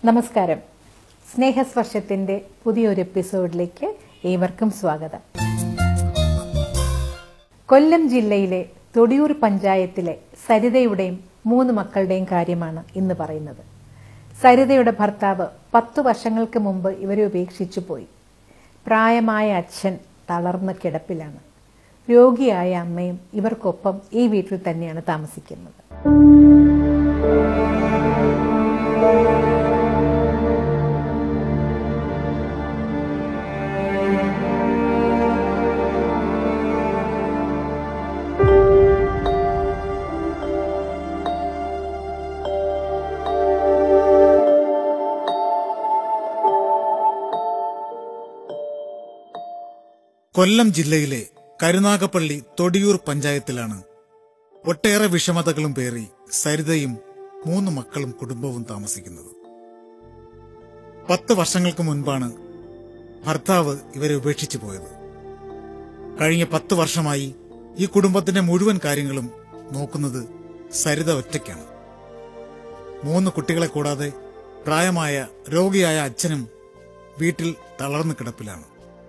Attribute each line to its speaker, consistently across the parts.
Speaker 1: നമസ്കാരം സ്നേഹസ്പർശത്തിന്റെ പുതിയൊരു എപ്പിസോഡിലേക്ക് ഏവർക്കും സ്വാഗതം കൊല്ലം ജില്ലയിലെ തൊടിയൂർ പഞ്ചായത്തിലെ സരിതയുടെയും മൂന്ന് മക്കളുടെയും കാര്യമാണ് ഇന്ന് പറയുന്നത് സരിതയുടെ ഭർത്താവ് പത്തു വർഷങ്ങൾക്ക് മുമ്പ് ഇവരെ ഉപേക്ഷിച്ചു പോയി പ്രായമായ അച്ഛൻ തളർന്ന കിടപ്പിലാണ് രോഗിയായ അമ്മയും ഇവർക്കൊപ്പം ഈ വീട്ടിൽ തന്നെയാണ് താമസിക്കുന്നത്
Speaker 2: കൊല്ലം ജില്ലയിലെ കരുനാഗപ്പള്ളി തൊടിയൂർ പഞ്ചായത്തിലാണ് ഒട്ടേറെ വിഷമതകളും പേറി സരിതയും മൂന്ന് മക്കളും കുടുംബവും താമസിക്കുന്നത് പത്ത് വർഷങ്ങൾക്ക് മുൻപാണ് ഭർത്താവ് ഇവരെ ഉപേക്ഷിച്ചു പോയത് കഴിഞ്ഞ പത്ത് വർഷമായി ഈ കുടുംബത്തിന്റെ മുഴുവൻ കാര്യങ്ങളും നോക്കുന്നത് സരിത ഒറ്റയ്ക്കാണ് മൂന്ന് കുട്ടികളെ കൂടാതെ പ്രായമായ രോഗിയായ അച്ഛനും വീട്ടിൽ തളർന്നു കിടപ്പിലാണ്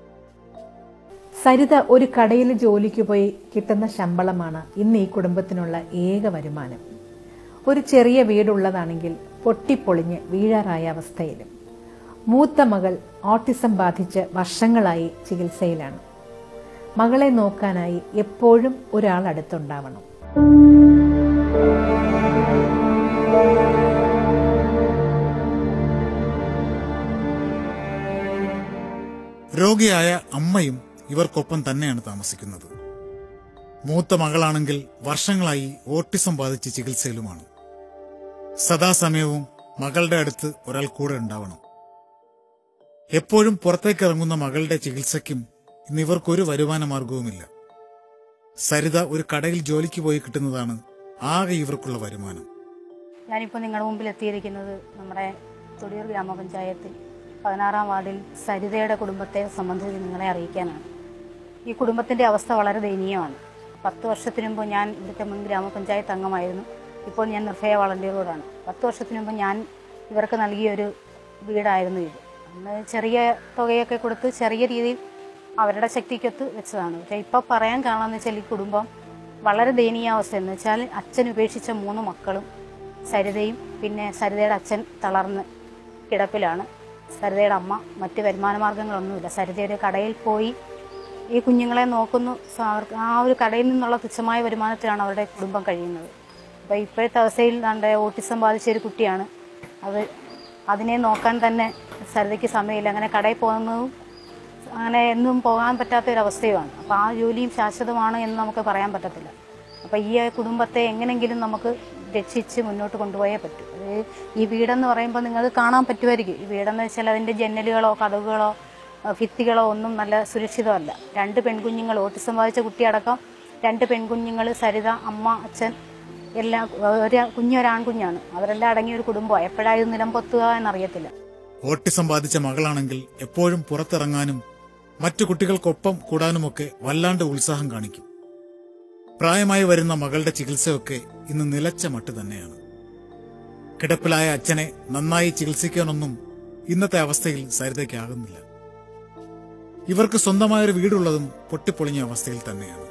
Speaker 1: സരിത ഒരു കടയിൽ ജോലിക്ക് പോയി കിട്ടുന്ന ശമ്പളമാണ് ഇന്ന് ഈ കുടുംബത്തിനുള്ള ഏക വരുമാനം ഒരു ചെറിയ വീടുള്ളതാണെങ്കിൽ പൊട്ടിപ്പൊളിഞ്ഞ് വീഴാറായ അവസ്ഥയിലും മൂത്ത മകൾ ഓട്ടിസം ബാധിച്ച് വർഷങ്ങളായി ചികിത്സയിലാണ് മകളെ നോക്കാനായി എപ്പോഴും ഒരാൾ അടുത്തുണ്ടാവണം
Speaker 2: രോഗിയായ അമ്മയും ഇവർക്കൊപ്പം തന്നെയാണ് താമസിക്കുന്നത് മൂത്ത മകളാണെങ്കിൽ വർഷങ്ങളായി ഓട്ടിസം ബാധിച്ച് ചികിത്സയിലുമാണ് സദാസമയവും മകളുടെ അടുത്ത് ഒരാൾ കൂടെ ഉണ്ടാവണം എപ്പോഴും പുറത്തേക്ക് ഇറങ്ങുന്ന മകളുടെ ചികിത്സയ്ക്കും ഇന്ന് ഇവർക്കൊരു വരുമാന മാർഗവുമില്ല സരിത ഒരു കടയിൽ ജോലിക്ക് പോയി കിട്ടുന്നതാണ് ആകെ ഇവർക്കുള്ള വരുമാനം
Speaker 3: ഞാനിപ്പോൾ നിങ്ങളുടെ മുമ്പിൽ എത്തിയിരിക്കുന്നത് നമ്മുടെ തൊടിയൂർ ഗ്രാമപഞ്ചായത്തിൽ പതിനാറാം വാർഡിൽ സരിതയുടെ കുടുംബത്തെ സംബന്ധിച്ച് നിങ്ങളെ അറിയിക്കാനാണ് ഈ കുടുംബത്തിൻ്റെ അവസ്ഥ വളരെ ദയനീയമാണ് പത്ത് വർഷത്തിന് മുമ്പ് ഞാൻ ഇവിടുത്തെ മുൻ ഗ്രാമപഞ്ചായത്ത് അംഗമായിരുന്നു ഇപ്പോൾ ഞാൻ നിർഭയ വളണ്ടിയറോടാണ് പത്ത് വർഷത്തിന് മുമ്പ് ഞാൻ ഇവർക്ക് നൽകിയ ഒരു വീടായിരുന്നു ഇത് അന്ന് ചെറിയ തുകയൊക്കെ കൊടുത്ത് ചെറിയ രീതിയിൽ അവരുടെ ശക്തിക്കൊത്ത് വെച്ചതാണ് പക്ഷേ ഇപ്പോൾ പറയാൻ കാണാമെന്ന് വെച്ചാൽ ഈ കുടുംബം വളരെ ദയനീയാവസ്ഥ എന്ന് വെച്ചാൽ അച്ഛൻ ഉപേക്ഷിച്ച മൂന്ന് മക്കളും സരിതയും പിന്നെ സരിതയുടെ അച്ഛൻ തളർന്ന് കിടപ്പിലാണ് സരിതയുടെ അമ്മ മറ്റ് വരുമാന മാർഗങ്ങളൊന്നുമില്ല സരിത ഒരു കടയിൽ പോയി ഈ കുഞ്ഞുങ്ങളെ നോക്കുന്നു സോ അവർക്ക് ആ ഒരു കടയിൽ നിന്നുള്ള തുച്ഛമായ വരുമാനത്തിലാണ് അവരുടെ കുടുംബം കഴിയുന്നത് അപ്പോൾ ഇപ്പോഴത്തെ അവസ്ഥയിൽ നമ്മുടെ ഓട്ടിസം ബാധിച്ച ഒരു കുട്ടിയാണ് അത് അതിനെ നോക്കാൻ തന്നെ സരിതയ്ക്ക് സമയമില്ല അങ്ങനെ കടയിൽ പോകുന്നതും അങ്ങനെ എന്നും പോകാൻ പറ്റാത്ത ഒരു അവസ്ഥയുമാണ് അപ്പോൾ ആ ജോലിയും ശാശ്വതമാണ് എന്ന് നമുക്ക് പറയാൻ പറ്റത്തില്ല അപ്പോൾ ഈ കുടുംബത്തെ എങ്ങനെങ്കിലും നമുക്ക് രക്ഷിച്ച് മുന്നോട്ട് കൊണ്ടുപോയേ പറ്റൂ അത് ഈ വീടെന്ന് പറയുമ്പോൾ നിങ്ങൾക്ക് കാണാൻ പറ്റുമായിരിക്കും ഈ വീടെന്ന് വെച്ചാൽ അതിൻ്റെ ജനലുകളോ കഥകുകളോ അഹ് ഭിത്തികളോ ഒന്നും നല്ല സുരക്ഷിതമല്ല രണ്ട് പെൺകുഞ്ഞുങ്ങൾ ഓട്ടിസം ബാധിച്ച കുട്ടിയടക്കം രണ്ട് പെൺകുഞ്ഞുങ്ങൾ സരിത അമ്മ അച്ഛൻ എല്ലാം ഒരു കുഞ്ഞൊരാൺകുഞ്ഞാണ് അവരെല്ലാം അടങ്ങിയ ഒരു കുടുംബമാണ് എപ്പോഴാണ് ഇത് നിലംപൊത്തുക എന്നറിയത്തില്ല
Speaker 2: ഓട്ടിസം ബാധിച്ച മകളാണെങ്കിൽ എപ്പോഴും പുറത്തിറങ്ങാനും മറ്റു കുട്ടികൾക്കൊപ്പം കൂടാനുമൊക്കെ വല്ലാണ്ട് ഉത്സാഹം കാണിക്കും പ്രായമായി വരുന്ന മകളുടെ ചികിത്സയൊക്കെ ഇന്ന് നിലച്ച മട്ട് തന്നെയാണ് കിടപ്പിലായ അച്ഛനെ നന്നായി ചികിത്സിക്കാനൊന്നും ഇന്നത്തെ അവസ്ഥയിൽ സരിതയ്ക്കാകുന്നില്ല ഇവർക്ക് സ്വന്തമായൊരു വീടുള്ളതും പൊട്ടിപ്പൊളിഞ്ഞ അവസ്ഥയിൽ തന്നെയാണ്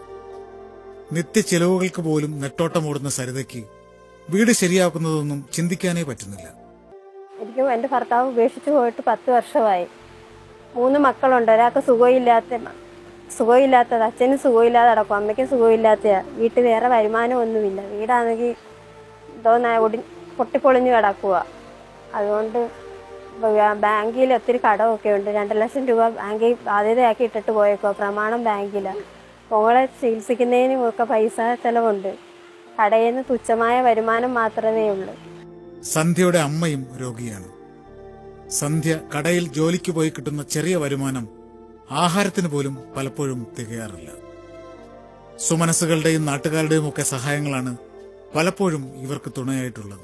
Speaker 2: നിത്യ ചെലവുകൾക്ക് പോലും നെട്ടോട്ടമോടുന്ന സരിതയ്ക്ക് വീട് ശരിയാക്കുന്നതൊന്നും ചിന്തിക്കാനേ പറ്റുന്നില്ല
Speaker 4: എനിക്ക് എൻ്റെ ഭർത്താവ് ഉപേക്ഷിച്ച് പോയിട്ട് പത്ത് വർഷമായി മൂന്ന് മക്കളുണ്ട് ഒരാൾക്ക് സുഖമില്ലാത്ത സുഖമില്ലാത്തത് അച്ഛനും സുഖമില്ലാതെ നടക്കും അമ്മയ്ക്കും സുഖമില്ലാത്തതാ വീട്ടിൽ വേറെ വരുമാനമൊന്നുമില്ല വീടാണെങ്കിൽ എന്തോന്നാ ഒടി പൊട്ടിപ്പൊളിഞ്ഞ് കിടക്കുക അതുകൊണ്ട് ബ- ബാങ്കിൽ ഒത്തിരി കടമൊക്കെ ഉണ്ട് രണ്ട് ലക്ഷം രൂപ ബാങ്കിൽ ബാധ്യതയാക്കി ഇട്ടിട്ട് പോയേക്കോ പ്രമാണം ബാങ്കിലാണ് മോളെ ചികിത്സിക്കുന്നതിനും ഒക്കെ പൈസ ചിലവുണ്ട് കടയിൽ നിന്ന് തുച്ഛമായ വരുമാനം മാത്രമേ ഉള്ളൂ
Speaker 2: സന്ധ്യയുടെ അമ്മയും രോഗിയാണ് സന്ധ്യ കടയിൽ ജോലിക്ക് പോയി കിട്ടുന്ന ചെറിയ വരുമാനം ആഹാരത്തിന് പോലും പലപ്പോഴും തികയാറില്ല സുമനസ്സുകളുടെയും നാട്ടുകാരുടെയും ഒക്കെ സഹായങ്ങളാണ് പലപ്പോഴും ഇവർക്ക് തുണയായിട്ടുള്ളത്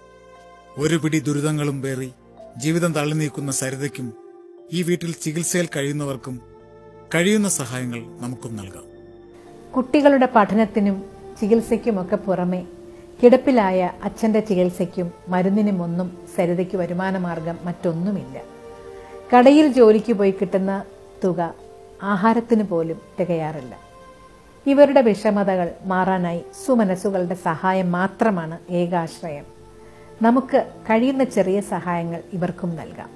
Speaker 2: ഒരു പിടി ദുരിതങ്ങളും പേറി ജീവിതം തള്ളി നീക്കുന്ന സരിതയ്ക്കും ഈ വീട്ടിൽ ചികിത്സയിൽ കഴിയുന്നവർക്കും കഴിയുന്ന സഹായങ്ങൾ നമുക്കും നൽകാം
Speaker 1: കുട്ടികളുടെ പഠനത്തിനും ചികിത്സയ്ക്കുമൊക്കെ പുറമെ കിടപ്പിലായ അച്ഛന്റെ ചികിത്സയ്ക്കും മരുന്നിനും ഒന്നും സരിതയ്ക്ക് വരുമാനമാർഗം മറ്റൊന്നുമില്ല കടയിൽ ജോലിക്ക് പോയി കിട്ടുന്ന തുക ആഹാരത്തിന് പോലും തികയാറില്ല ഇവരുടെ വിഷമതകൾ മാറാനായി സുമനസ്സുകളുടെ സഹായം മാത്രമാണ് ഏകാശ്രയം നമുക്ക് കഴിയുന്ന ചെറിയ സഹായങ്ങൾ ഇവർക്കും നൽകാം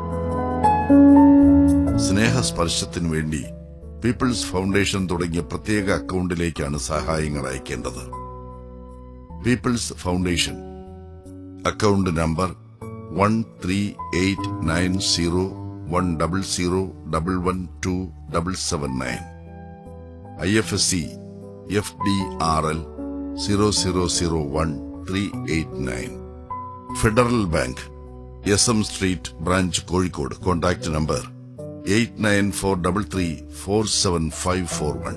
Speaker 5: സ്നേഹസ്പർശത്തിനു വേണ്ടി പീപ്പിൾസ് ഫൗണ്ടേഷൻ തുടങ്ങിയ പ്രത്യേക അക്കൗണ്ടിലേക്കാണ് സഹായങ്ങൾ അയക്കേണ്ടത് people's foundation account number one three eight nine zero one double zero double one two double seven nine I F S C F D R L zero zero zero one three eight nine federal bank S M street branch Kozhikode contact number eight nine four double three four seven five four one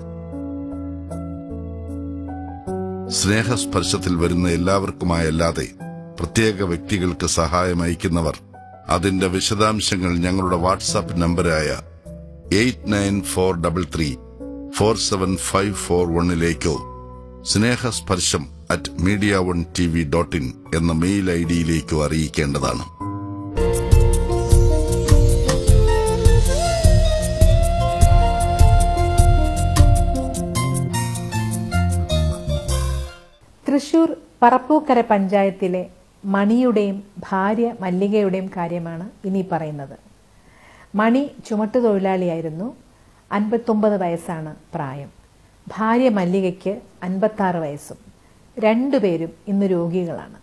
Speaker 5: സ്നേഹസ്പർശത്തിൽ വരുന്ന എല്ലാവർക്കുമായല്ലാതെ പ്രത്യേക വ്യക്തികൾക്ക് സഹായം അയക്കുന്നവർ അതിന്റെ വിശദാംശങ്ങൾ ഞങ്ങളുടെ വാട്സാപ്പ് നമ്പരായ eight nine four double three four seven five four വണ്ണിലേക്കോ Snehasparsham at media one T V dot in എന്ന മെയിൽ ഐ ഡിയിലേക്കോ അറിയിക്കേണ്ടതാണ്
Speaker 1: തൃശൂർ പറപ്പൂക്കര പഞ്ചായത്തിലെ മണിയുടെയും ഭാര്യ മല്ലികയുടെയും കാര്യമാണ് ഇനി പറയുന്നത് മണി ചുമട്ടുതൊഴിലാളിയായിരുന്നു അൻപത്തൊമ്പത് വയസ്സാണ് പ്രായം ഭാര്യ മല്ലികയ്ക്ക് അൻപത്താറ് വയസ്സും രണ്ടുപേരും ഇന്ന് രോഗികളാണ്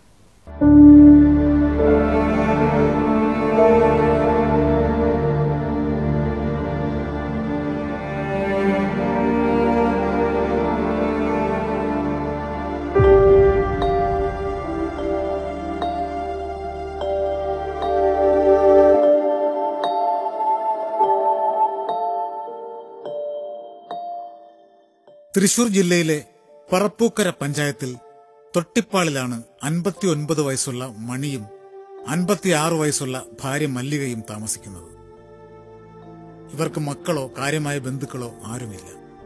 Speaker 2: തൃശൂർ ജില്ലയിലെ പറപ്പൂക്കര പഞ്ചായത്തിൽ തൊട്ടിപ്പാളിലാണ് അൻപത്തിയൊൻപത് വയസ്സുള്ള മണിയും അൻപത്തിയാറ് വയസ്സുള്ള ഭാര്യ മല്ലികയും താമസിക്കുന്നത് ഇവർക്ക് മക്കളോ കാര്യമായ ബന്ധുക്കളോ ആരുമില്ല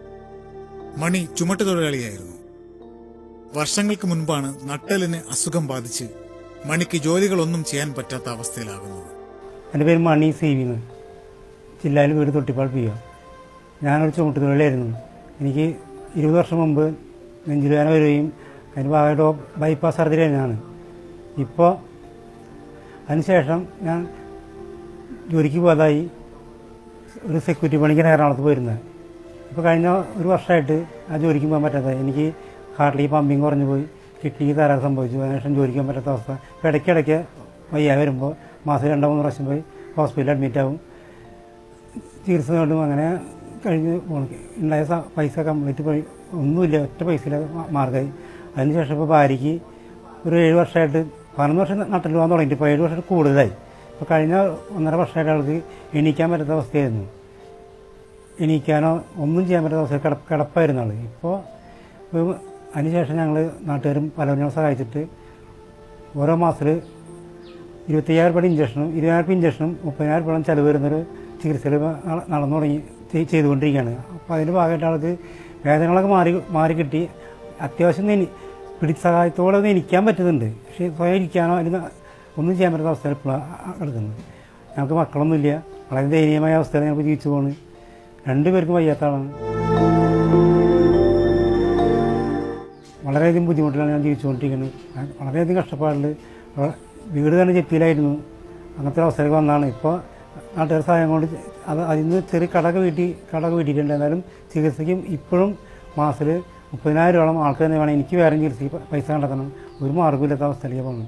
Speaker 2: മണി ചുമട്ടുതൊഴിലാളിയായിരുന്നു വർഷങ്ങൾക്ക് മുൻപാണ് നട്ടലിന് അസുഖം ബാധിച്ച് മണിക്ക് ജോലികളൊന്നും ചെയ്യാൻ പറ്റാത്ത അവസ്ഥയിലാകുന്നത്
Speaker 6: എൻ്റെ പേര് മണി സേവിന്ന് ജില്ലയിൽ വീട് തൊട്ടിപ്പാൾ പി ഒ ഞാനൊരു ചുമട്ടുതൊഴിലായിരുന്നു എനിക്ക് ഇരുപത് വർഷം മുമ്പ് നെഞ്ചുവേദന വരികയും അതിന് ഭാഗമായിട്ട് ബൈപ്പാസ് സർജറി കഴിഞ്ഞാണ് ഇപ്പോൾ അതിനുശേഷം ഞാൻ ജോലിക്ക് പോയതായി ഒരു സെക്യൂരിറ്റി പണിക്കാണ് എറണാകുളത്ത് പോയിരുന്നത് ഇപ്പോൾ കഴിഞ്ഞ ഒരു വർഷമായിട്ട് ആ ജോലിക്ക് പോകാൻ പറ്റാത്തതായി എനിക്ക് ഹാർട്ടിലേക്ക് പമ്പിങ് കുറഞ്ഞു പോയി കിഡ്നിക്ക് തകരാറ് സംഭവിച്ചു അതിനുശേഷം ജോലിക്ക് പോകാൻ പറ്റാത്ത അവസ്ഥ ഇപ്പോൾ ഇടയ്ക്കിടയ്ക്ക് വയ്യാതെ വരുമ്പോൾ മാസം രണ്ടോ മൂന്ന് പ്രാവശ്യം പോയി ഹോസ്പിറ്റലിൽ അഡ്മിറ്റ് ആവും ചികിത്സ കൊണ്ടും അങ്ങനെ കഴിഞ്ഞ് പോണു ഉണ്ടായ സ- പൈസ കംപ്ലീറ്റ് പോയി ഒന്നുമില്ല ഒറ്റ പൈസയില്ല മാർഗമായി അതിനുശേഷം ഇപ്പോൾ ഭാര്യയ്ക്ക് ഒരു ഏഴ് വർഷമായിട്ട് പതിനൊന്ന് വർഷം നട്ടിൽ പോകാൻ തുടങ്ങിയിട്ട് ഇപ്പോൾ ഏഴ് വർഷമായിട്ട് കൂടുതലായി ഇപ്പോൾ കഴിഞ്ഞ ഒന്നര വർഷമായിട്ട് ആൾക്ക് എണീക്കാൻ പറ്റാത്ത അവസ്ഥയായിരുന്നു എണീക്കാനോ ഒന്നും ചെയ്യാൻ പറ്റാത്ത അവസ്ഥ കിട കിടപ്പായിരുന്നു ആൾ ഇപ്പോൾ അതിനുശേഷം ഞങ്ങൾ നാട്ടുകാരും പലരും ഞങ്ങളെ സഹായിച്ചിട്ട് ഓരോ മാസത്തിൽ ഇരുപത്തയ്യായിരം രൂപയുടെ ഇഞ്ചക്ഷനും ഇരുപതിനായിരം രൂപ ഇഞ്ചക്ഷനും മുപ്പതിനായിരം രൂപ ചിലവ് വരുന്നൊരു ചികിത്സയിൽ നട- നടന്നു തുടങ്ങി ചെയ്- ചെയ്തുകൊണ്ടിരിക്കുകയാണ് അപ്പോൾ അതിൻ്റെ ഭാഗമായിട്ട് ആൾക്ക് വേദനകളൊക്കെ മാറി മാറി കിട്ടി അത്യാവശ്യം ഇനി പിടി സഹായത്തോടെ ഒന്ന് ഇരിക്കാൻ പറ്റുന്നുണ്ട് പക്ഷേ സ്വയം ഇരിക്കാനോ അതിന് ഒന്നും ചെയ്യാൻ പറ്റാത്ത അവസ്ഥയിൽ ഇപ്പോഴാണ് കിടക്കുന്നത് ഞങ്ങൾക്ക് മക്കളൊന്നുമില്ല വളരെ ദയനീയമായ അവസ്ഥയിൽ ഞങ്ങൾക്ക് ജീവിച്ചു പോകുന്നത് രണ്ടുപേർക്കും വയ്യാത്ത ആളാണ് വളരെയധികം ബുദ്ധിമുട്ടിലാണ് ഞാൻ ജീവിച്ചുകൊണ്ടിരിക്കുന്നത് ഞാൻ വളരെയധികം കഷ്ടപ്പാടുണ്ട് അവ- വീട് തന്നെ ചെത്തിയിലായിരുന്നു അങ്ങനത്തെ അവസ്ഥയിലേക്ക് വന്നതാണ് ഇപ്പോൾ നാട്ടുകാർ സഹായം കൊണ്ട് അത് അതിൽ നിന്ന് ചെറിയ കടക വീട്ടി കടക വീട്ടിയിട്ടുണ്ട് എന്നാലും ചികിത്സയ്ക്കും ഇപ്പോഴും മാസത്തിൽ മുപ്പതിനായിരം രൂപയോളം ആൾക്ക് തന്നെ വേണം എനിക്ക് വേറെ ചികിത്സയ്ക്ക് പ- പൈസ കണ്ടെത്തണം ഒരു മാർഗ്ഗമില്ലാത്ത അവസ്ഥയിലേക്ക് പോകുന്നു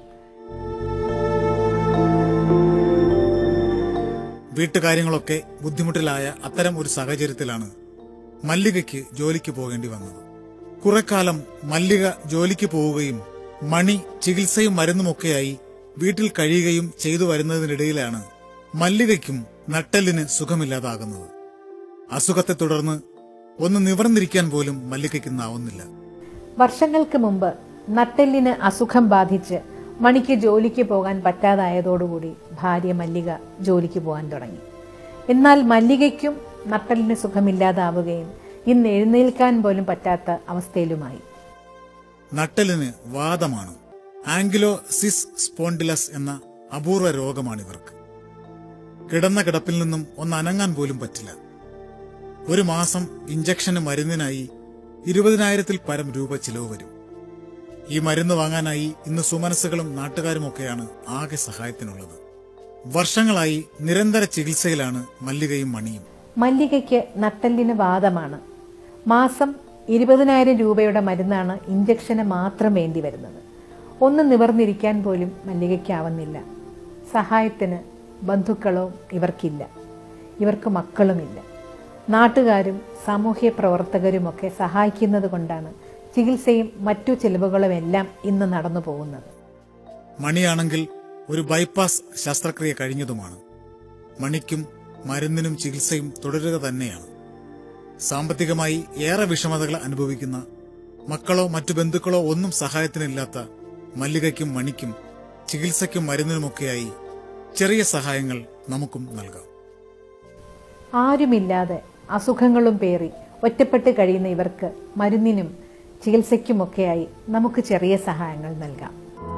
Speaker 2: വീട്ടുകാര്യങ്ങളൊക്കെ ബുദ്ധിമുട്ടിലായ അത്തരം ഒരു സാഹചര്യത്തിലാണ് മല്ലികയ്ക്ക് ജോലിക്ക് പോകേണ്ടി വന്നത് കുറെക്കാലം മല്ലിക ജോലിക്ക് പോവുകയും മണി ചികിത്സയും മരുന്നുമൊക്കെയായി വീട്ടിൽ കഴിയുകയും ചെയ്തു വരുന്നതിനിടയിലാണ് മല്ലികയ്ക്കും നട്ടെല്ലിന് സുഖമില്ലാതാകുന്നത് അസുഖത്തെ തുടർന്ന് ഒന്ന് നിവർന്നിരിക്കാൻ പോലും മല്ലികയ്ക്കുന്നാവുന്നില്ല
Speaker 1: വർഷങ്ങൾക്ക് മുമ്പ് നട്ടെല്ലിന് അസുഖം ബാധിച്ച് മണിക്ക് ജോലിക്ക് പോകാൻ പറ്റാതായതോടുകൂടി ഭാര്യ മല്ലിക ജോലിക്ക് പോകാൻ തുടങ്ങി എന്നാൽ മല്ലികയ്ക്കും നട്ടെല്ലിന് സുഖമില്ലാതാവുകയും ഇന്ന് എഴുന്നേൽക്കാൻ പോലും പറ്റാത്ത അവസ്ഥയിലുമായി
Speaker 2: നട്ടലിന് വാദമാണ് ആംഗിലോ സിസ് സ്പോണ്ടിലസ് എന്ന അപൂർവ രോഗമാണിവർക്ക് കിടന്ന കിടപ്പിൽ നിന്നും ഒന്ന് അനങ്ങാൻ പോലും പറ്റില്ല ഒരു മാസം ഇഞ്ചക്ഷന് മരുന്നിനായി ഇരുപതിനായിരത്തിൽ പരം രൂപ ചിലവ് വരും ഈ മരുന്ന് വാങ്ങാനായി ഇന്ന് സുമനസ്സുകളും നാട്ടുകാരുമൊക്കെയാണ് ആകെ സഹായത്തിനുള്ളത് വർഷങ്ങളായി നിരന്തര ചികിത്സയിലാണ് മല്ലികയും മണിയും
Speaker 1: മല്ലികയ്ക്ക് നട്ടെല്ലിന് വാദമാണ് മാസം ഇരുപതിനായിരം രൂപയുടെ മരുന്നാണ് ഇഞ്ചക്ഷന് മാത്രം വേണ്ടി വരുന്നത് ഒന്ന് നിവർന്നിരിക്കാൻ പോലും മല്ലികയ്ക്കാവുന്നില്ല സഹായത്തിന് ബന്ധുക്കളോ ഇവർക്കില്ല ഇവർക്ക് മക്കളുമില്ല നാട്ടുകാരും സാമൂഹ്യ പ്രവർത്തകരുമൊക്കെ സഹായിക്കുന്നത് കൊണ്ടാണ് ചികിത്സയും മറ്റു ചിലവുകളുമെല്ലാം ഇന്ന് നടന്നു പോകുന്നത്
Speaker 2: മണിയാണെങ്കിൽ ഒരു ബൈപ്പാസ് ശസ്ത്രക്രിയ കഴിഞ്ഞതുമാണ് മണിക്കും മരുന്നിനും ചികിത്സയും തുടരുക തന്നെയാണ് സാമ്പത്തികമായി ഏറെ വിഷമതകൾ അനുഭവിക്കുന്ന മക്കളോ മറ്റു ബന്ധുക്കളോ ഒന്നും സഹായത്തിനില്ലാത്ത മല്ലികയ്ക്കും മണിക്കും ചികിത്സയ്ക്കും മരുന്നിനുമൊക്കെയായി ചെറിയ സഹായങ്ങൾ നമുക്കും നൽകാം
Speaker 1: ആരുമില്ലാതെ അസുഖങ്ങളും പേറി ഒറ്റപ്പെട്ട് കഴിയുന്ന ഇവർക്ക് മരുന്നിനും ചികിത്സയ്ക്കുമൊക്കെയായി നമുക്ക് ചെറിയ സഹായങ്ങൾ നൽകാം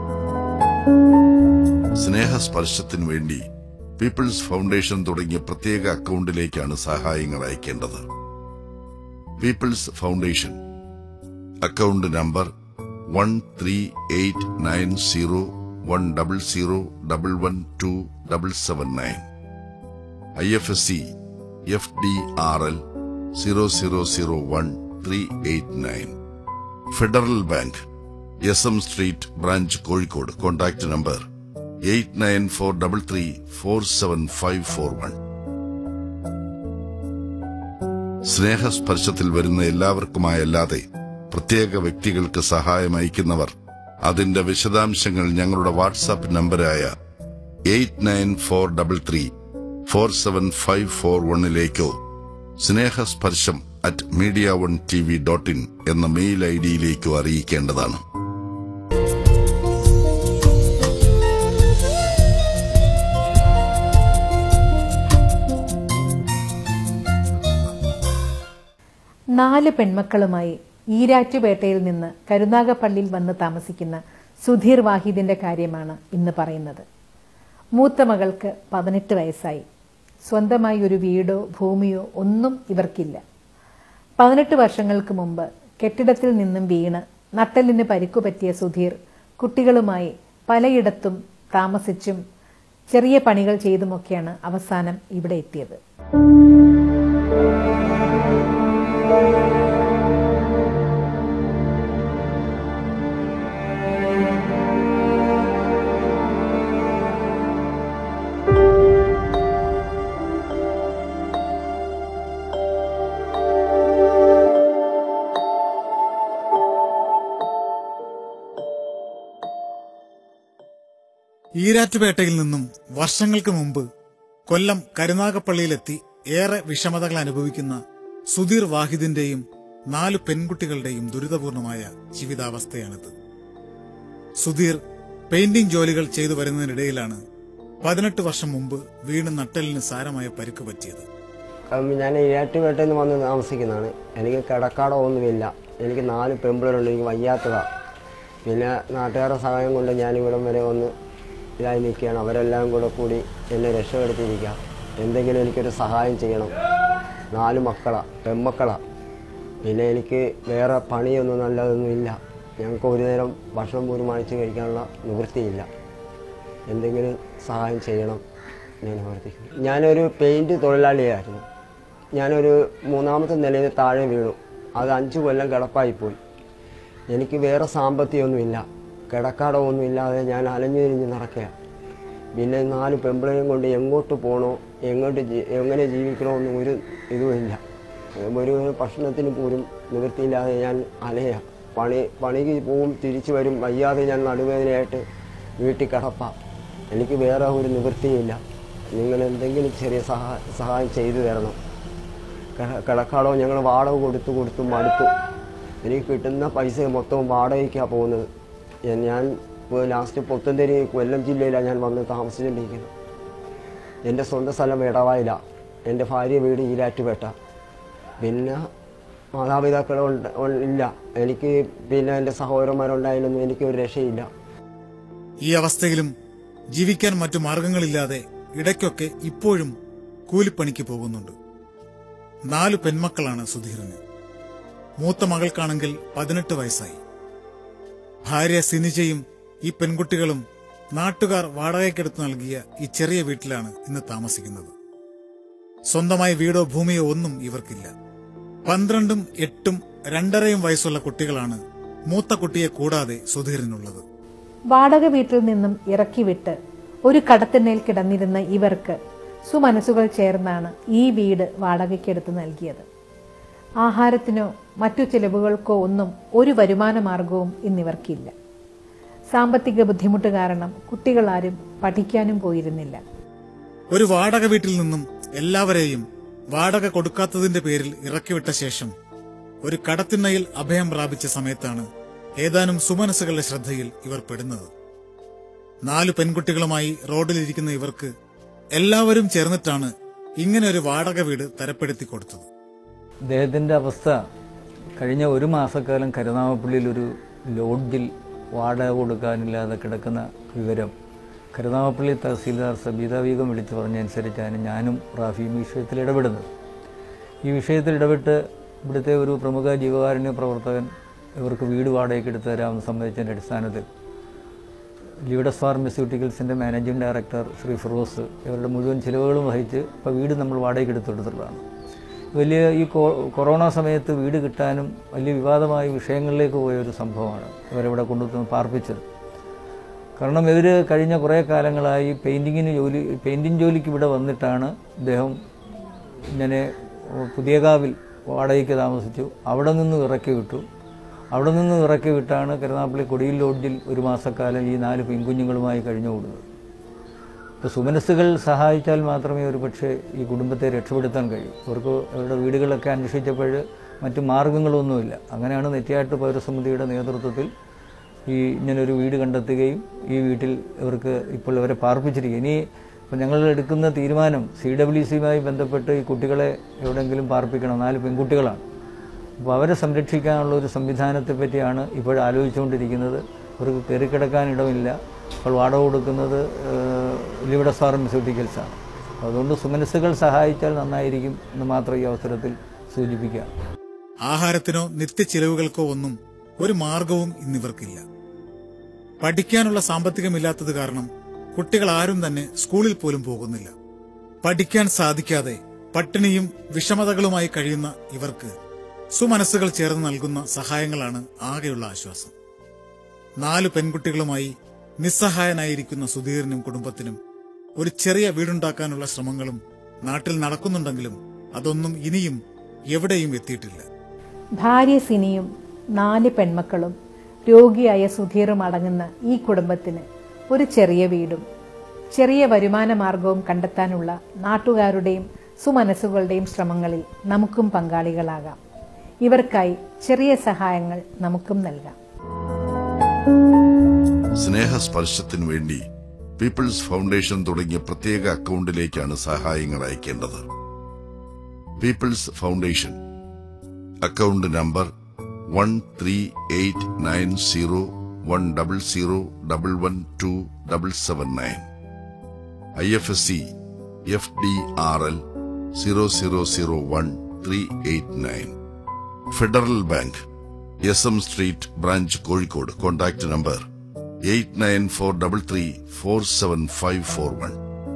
Speaker 5: സ്നേഹസ്പർശത്തിനു വേണ്ടി പീപ്പിൾസ് ഫൗണ്ടേഷൻ തുടങ്ങിയ പ്രത്യേക അക്കൗണ്ടിലേക്കാണ് സഹായങ്ങൾ അയക്കേണ്ടത് people's foundation account number one three eight nine zero one double zero double one two double seven nine I F S C F D R L zero zero zero one three eight nine federal bank S M street branch Kozhikode contact number eight nine four double three four seven five four one സ്നേഹസ്പർശത്തിൽ വരുന്ന എല്ലാവർക്കുമായല്ലാതെ പ്രത്യേക വ്യക്തികൾക്ക് സഹായം അയക്കുന്നവർ അതിന്റെ വിശദാംശങ്ങൾ ഞങ്ങളുടെ വാട്സാപ്പ് നമ്പരായ eight nine four double three four seven five four വണ്ണിലേക്കോ Snehasparsham at media one T V dot in എന്ന മെയിൽ ഐ ഡിയിലേക്കോ അറിയിക്കേണ്ടതാണ്
Speaker 1: നാല് പെൺമക്കളുമായി ഈരാറ്റുപേട്ടയിൽ നിന്ന് കരുനാഗപ്പള്ളിയിൽ വന്ന് താമസിക്കുന്ന സുധീർ വാഹിദിന്റെ കാര്യമാണ് ഇന്ന് പറയുന്നത് മൂത്ത മകൾക്ക് പതിനെട്ട് വയസ്സായി സ്വന്തമായി ഒരു വീടോ ഭൂമിയോ ഒന്നും ഇവർക്കില്ല പതിനെട്ട് വർഷങ്ങൾക്ക് മുമ്പ് കെട്ടിടത്തിൽ നിന്നും വീണ് നട്ടലിന് പരിക്കുപറ്റിയ സുധീർ കുട്ടികളുമായി പലയിടത്തും താമസിച്ചും ചെറിയ പണികൾ ചെയ്തുമൊക്കെയാണ് അവസാനം ഇവിടെ എത്തിയത്
Speaker 2: ഈരാറ്റുപേട്ടയിൽ നിന്നും വർഷങ്ങൾക്ക് മുമ്പ് കൊല്ലം കരുനാഗപ്പള്ളിയിലെത്തി ഏറെ വിഷമതകൾ അനുഭവിക്കുന്ന സുധീർ വാഹിദിന്റെയും നാല് പെൺകുട്ടികളുടെയും ദുരിതപൂർണമായ ജീവിതാവസ്ഥയാണിത് സുധീർ പെയിന്റിംഗ് ജോലികൾ ചെയ്തു വരുന്നതിനിടയിലാണ് പതിനെട്ട് വർഷം മുമ്പ് വീണ് നട്ടലിന് സാരമായ പരിക്ക് പറ്റിയത്
Speaker 7: ഉം, ഞാൻ ഇരാറ്റുപേട്ടയിൽ നിന്ന് വന്ന് താമസിക്കുന്നതാണ് എനിക്ക് കിടക്കാടോ ഒന്നുമില്ല എനിക്ക് നാല് പെമ്പിളരുണ്ട് എനിക്ക് വയ്യാത്തതാണ് പിന്നെ നാട്ടുകാരുടെ സഹായം കൊണ്ട് ഞാൻ ഇവിടം വരെ വന്ന് ഇതായി നിൽക്കുകയാണ് അവരെല്ലാം കൂടെ കൂടി എന്നെ രക്ഷപ്പെടുത്തിയിരിക്കുക എന്തെങ്കിലും എനിക്കൊരു സഹായം ചെയ്യണം നാല് മക്കളാണ് പെൺമക്കളാണ് പിന്നെ എനിക്ക് വേറെ പണിയൊന്നും നല്ലതൊന്നും ഇല്ല ഞങ്ങൾക്ക് ഒരു നേരം ഭക്ഷണം പോലും വാങ്ങിച്ച് കഴിക്കാനുള്ള നിവൃത്തിയില്ല എന്തെങ്കിലും സഹായം ചെയ്യണം ഞാൻ അഭ്യർത്ഥിക്കുന്നു ഞാനൊരു പെയിൻറ് തൊഴിലാളിയായിരുന്നു ഞാനൊരു മൂന്നാമത്തെ നിലയിൽ താഴെ വീണു അത് അഞ്ച് കൊല്ലം കിടപ്പായിപ്പോയി എനിക്ക് വേറെ സാമ്പത്തികമൊന്നുമില്ല കിടക്കാടോ ഒന്നും ഇല്ലാതെ ഞാൻ അലഞ്ഞു തിരിഞ്ഞ് നടക്കുക പിന്നെ നാല് പെമ്പിളയും കൊണ്ട് എങ്ങോട്ട് പോകണോ എങ്ങോട്ട് ജീ- എങ്ങനെ ജീവിക്കണമെന്നും ഒരു ഇതുമില്ല ഒരു ഭക്ഷണത്തിന് പോലും നിവൃത്തിയില്ലാതെ ഞാൻ അലയ പണി പണിക്ക് പോവും തിരിച്ചു വരും വയ്യാതെ ഞാൻ നടുവേദനയായിട്ട് വീട്ടിൽ കിടപ്പാം എനിക്ക് വേറെ ഒരു നിവൃത്തിയില്ല നിങ്ങൾ എന്തെങ്കിലും ചെറിയ സഹാ സഹായം ചെയ്തു തരണം കിട- കിടക്കാടോ ഞങ്ങൾ വാടക കൊടുത്തു കൊടുത്തു മടുത്തു എനിക്ക് കിട്ടുന്ന പൈസ മൊത്തം വാടകയ്ക്കാണ് പോകുന്നത് ഞാൻ- ഞാൻ ഇപ്പോൾ ലാസ്റ്റ് പൊത്തന്തേരി കൊല്ലം ജില്ലയിലാണ് ഞാൻ വന്ന് താമസിച്ചുകൊണ്ടിരിക്കുന്നത് എൻ്റെ സ്വന്തം സ്ഥലം എടവായില എൻ്റെ ഭാര്യ വീട് ഈരാറ്റുപേട്ട പിന്നെ മാതാപിതാക്കൾ ഉണ്ട് ഉൺ- ഇല്ല എനിക്ക് പിന്നെ എൻ്റെ സഹോദരന്മാരുണ്ടായാലൊന്നും എനിക്ക് ഒരു രക്ഷയില്ല
Speaker 2: ഈ അവസ്ഥയിലും ജീവിക്കാൻ മറ്റു മാർഗങ്ങളില്ലാതെ ഇടയ്ക്കൊക്കെ ഇപ്പോഴും കൂലിപ്പണിക്ക് പോകുന്നുണ്ട് നാലു പെൺമക്കളാണ് സുധീറിന് മൂത്ത മകൾക്കാണെങ്കിൽ പതിനെട്ട് വയസ്സായി ഭാര്യ സിനിജയും ഈ പെൺകുട്ടികളും നാട്ടുകാർ വാടകയ്ക്കെടുത്ത് നൽകിയ ഈ ചെറിയ വീട്ടിലാണ് ഇന്ന് താമസിക്കുന്നത് സ്വന്തമായി വീടോ ഭൂമിയോ ഒന്നും ഇവർക്കില്ല പന്ത്രണ്ടും എട്ടും രണ്ടരയും വയസ്സുള്ള കുട്ടികളാണ് മൂത്ത കുട്ടിയെ കൂടാതെ സുധീറിനുള്ളത്
Speaker 1: വാടക വീട്ടിൽ നിന്നും ഇറക്കിവിട്ട് ഒരു കടത്തിണ്ണയിൽ കിടന്നിരുന്ന ഇവർക്ക് സുമനസ്സുകൾ ചേർന്നാണ് ഈ വീട് വാടകയ്ക്കെടുത്ത് നൽകിയത് ആഹാരത്തിനോ മറ്റു ചിലവുകൾക്കോ ഒന്നും ഒരു വരുമാന മാർഗവും ഇന്നിവർക്കില്ല സാമ്പത്തിക ബുദ്ധിമുട്ട് കാരണം കുട്ടികളാരും പഠിക്കാനും പോയിരുന്നില്ല
Speaker 2: ഒരു വാടക വീട്ടിൽ നിന്നും എല്ലാവരെയും വാടക കൊടുക്കാത്തതിന്റെ പേരിൽ ഇറക്കിവിട്ട ശേഷം ഒരു കടത്തിണ്ണയിൽ അഭയം പ്രാപിച്ച സമയത്താണ് ഏതാനും സുമനസ്സുകളുടെ ശ്രദ്ധയിൽ ഇവർ പെടുന്നത് നാലു പെൺകുട്ടികളുമായി റോഡിലിരിക്കുന്ന ഇവർക്ക് എല്ലാവരും ചേർന്നിട്ടാണ് ഇങ്ങനെ ഒരു വാടക വീട് തരപ്പെടുത്തി കൊടുത്തത്
Speaker 8: അദ്ദേഹത്തിൻ്റെ അവസ്ഥ കഴിഞ്ഞ ഒരു മാസക്കാലം കരുനാഗപ്പള്ളിയിൽ ഒരു ലോഡ്ജിൽ വാടക കൊടുക്കാനില്ലാതെ കിടക്കുന്ന വിവരം കരുനാഗപ്പള്ളി തഹസീൽദാർ സബീത ബീഗം വിളിച്ചു പറഞ്ഞതനുസരിച്ചാണ് ഞാനും റാഫിയും ഈ വിഷയത്തിൽ ഇടപെടുന്നത് ഈ വിഷയത്തിൽ ഇടപെട്ട് ഇവിടുത്തെ ഒരു പ്രമുഖ ജീവകാരുണ്യ പ്രവർത്തകൻ ഇവർക്ക് വീട് വാടകയ്ക്ക് എടുത്തു തരാമെന്ന് സംബന്ധിച്ചതിൻ്റെ അടിസ്ഥാനത്തിൽ ലിവിഡസ് ഫാർമസ്യൂട്ടിക്കൽസിൻ്റെ മാനേജിംഗ് ഡയറക്ടർ ശ്രീ ഫിറോസ് ഇവരുടെ മുഴുവൻ ചിലവുകളും വഹിച്ച് ഇപ്പോൾ വീട് നമ്മൾ വാടകയ്ക്ക് എടുത്തു കൊടുത്തിട്ടുള്ളതാണ് വലിയ ഈ കൊ- കൊറോണ സമയത്ത് വീട് കിട്ടാനും വലിയ വിവാദമായ വിഷയങ്ങളിലേക്ക് പോയ ഒരു സംഭവമാണ് ഇവരിവിടെ കൊണ്ടുവന്ന് പാർപ്പിച്ചത് കാരണം ഇവർ കഴിഞ്ഞ കുറേ കാലങ്ങളായി പെയിൻറ്റിങ്ങിന് ജോലി പെയിൻറ്റിങ് ജോലിക്ക് ഇവിടെ വന്നിട്ടാണ് ഇദ്ദേഹം ഇങ്ങനെ പുതിയകാവിൽ വാടകയ്ക്ക് താമസിച്ചു അവിടെ നിന്ന് ഇറക്കി വിട്ടു അവിടെ നിന്ന് ഇറക്കി വിട്ടാണ് കരുനാപ്പള്ളി കൊടിയിൽ ലോഡ്ജിൽ ഒരു മാസക്കാലം ഈ നാല് പെൺകുഞ്ഞുങ്ങളുമായി കഴിഞ്ഞുകൂടുന്നത് ഇപ്പോൾ സുമനസ്സുകൾ സഹായിച്ചാൽ മാത്രമേ ഒരു പക്ഷേ ഈ കുടുംബത്തെ രക്ഷപ്പെടുത്താൻ കഴിയൂ അവർക്ക് അവരുടെ വീടുകളൊക്കെ അന്വേഷിച്ചപ്പോൾ മറ്റു മാർഗങ്ങളൊന്നുമില്ല അങ്ങനെയാണ് നെറ്റിയാട്ട് പൗരസമിതിയുടെ നേതൃത്വത്തിൽ ഈ ഇങ്ങനൊരു വീട് കണ്ടെത്തുകയും ഈ വീട്ടിൽ ഇവർക്ക് ഇപ്പോൾ ഇവരെ പാർപ്പിച്ചിരിക്കുക ഇനി ഇപ്പോൾ ഞങ്ങൾ എടുക്കുന്ന തീരുമാനം സി ഡബ്ല്യു സിയുമായി ബന്ധപ്പെട്ട് ഈ കുട്ടികളെ എവിടെയെങ്കിലും പാർപ്പിക്കണം നാല് പെൺകുട്ടികളാണ് അപ്പോൾ അവരെ സംരക്ഷിക്കാനുള്ള ഒരു സംവിധാനത്തെ പറ്റിയാണ് ഇപ്പോൾ ആലോചിച്ചുകൊണ്ടിരിക്കുന്നത് അവർക്ക് കയറിക്കിടക്കാൻ ഇടമില്ല അപ്പോൾ വാടക കൊടുക്കുന്നത് ലിവിഡസ് ഫാർമസ്യൂട്ടിക്കൽസാണ് അതുകൊണ്ട് സുമനസ്സുകൾ സഹായിച്ചാൽ നന്നായിരിക്കും എന്ന് മാത്രം ഈ അവസരത്തിൽ സൂചിപ്പിക്കാം
Speaker 2: ആഹാരത്തിനോ നിത്യച്ചിലവുകൾക്കോ ഒന്നും ഒരു മാർഗവും ഇന്നിവർക്കില്ല പഠിക്കാനുള്ള സാമ്പത്തികമില്ലാത്തത് കാരണം കുട്ടികൾ ആരും തന്നെ സ്കൂളിൽ പോലും പോകുന്നില്ല പഠിക്കാൻ സാധിക്കാതെ പട്ടിണിയും വിഷമതകളുമായി കഴിയുന്ന ഇവർക്ക് സുമനസ്സുകൾ ചേർന്ന് നൽകുന്ന സഹായങ്ങളാണ് ആകെയുള്ള ആശ്വാസം നാലു പെൺകുട്ടികളുമായി നിസ്സഹായനായിരിക്കുന്ന സുധീറിനും കുടുംബത്തിനും ഒരു ചെറിയ വീടുണ്ടാക്കാനുള്ള ശ്രമങ്ങളും നാട്ടിൽ നടക്കുന്നുണ്ടെങ്കിലും അതൊന്നും ഇനിയും എവിടെയും എത്തിയിട്ടില്ല
Speaker 1: ഭാര്യ സിനിയും നാല് പെൺമക്കളും രോഗിയായ സുധീറും അടങ്ങുന്ന ഈ കുടുംബത്തിന് ഒരു ചെറിയ വീടും ചെറിയ വരുമാന മാർഗവും കണ്ടെത്താനുള്ള നാട്ടുകാരുടെയും സുമനസ്സുകളുടെയും ശ്രമങ്ങളിൽ നമുക്കും പങ്കാളികളാകാം ഇവർക്കായി ചെറിയ സഹായങ്ങൾ നമുക്കും നൽകാം
Speaker 5: സ്നേഹസ്പർശത്തിനു വേണ്ടി പീപ്പിൾസ് ഫൗണ്ടേഷൻ തുടങ്ങിയ പ്രത്യേക അക്കൗണ്ടിലേക്കാണ് സഹായങ്ങൾ അയക്കേണ്ടത് people's foundation account number one three eight nine zero one double zero double one two double seven nine I F S C F D R L zero zero zero one three eight nine federal bank S M street branch Kozhikode contact number eight nine four double three four seven five four one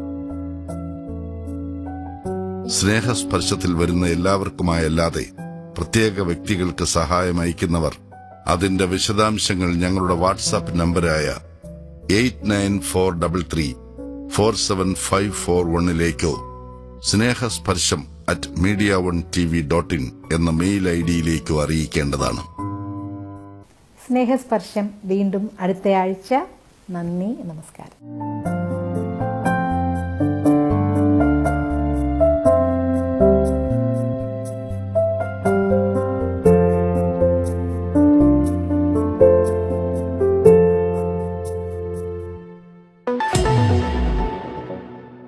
Speaker 5: സ്നേഹസ്പർശത്തിൽ വരുന്ന എല്ലാവർക്കുമായല്ലാതെ പ്രത്യേക വ്യക്തികൾക്ക് സഹായം അയക്കുന്നവർ അതിന്റെ വിശദാംശങ്ങൾ ഞങ്ങളുടെ വാട്സാപ്പ് നമ്പരായ eight nine four double three four seven five four വണ്ണിലേക്കോ Snehasparsham at media one T V dot in എന്ന മെയിൽ ഐ ഡിയിലേക്കോ അറിയിക്കേണ്ടതാണ്
Speaker 1: സ്നേഹസ്പർശം വീണ്ടും അടുത്തയാഴ്ച നന്ദി നമസ്കാരം